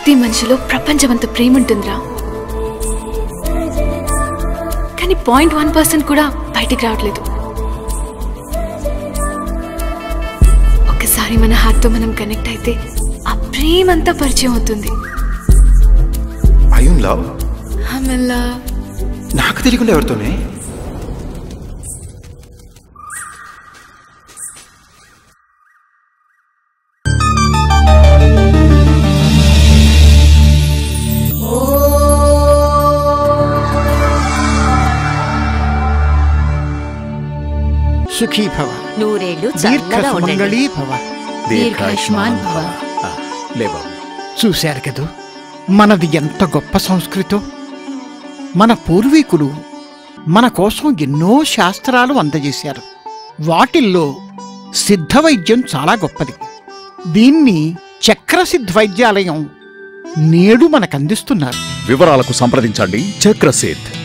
ప్రతి మనిషిలో ప్రపంచమంత ప్రేమ ఉంటుందిరా కానీ పాయింట్ వన్ పర్సెంట్ కూడా బయటికి రావట్లేదు ఒకసారి మన హార్ట్తో మనం కనెక్ట్ అయితే ఆ ప్రేమ అంతా పరిచయం అవుతుంది ఐఎమ్ లవ్ ఆమెల్లా నాకు తెలియకుండా ఎవరితోనే సుఖీ భవ నూరేళ్లు దీర్ఘ చల్లగా ఉండండి సుమంగళీ భవ దీర్ఘాయుష్మాన్ భవ. లేవా చూశారు కదూ మనది ఎంత గొప్ప సంస్కృతో మన పూర్వీకులు మన కోసం ఎన్నో శాస్త్రాలు అందజేశారు వాటిల్లో సిద్ధ వైద్యం చాలా గొప్పది దీన్ని చక్రసిద్ధ వైద్యాలయం నేడు మనకందిస్తున్నారు వివరాలకు సంప్రదించండి చక్రసేత్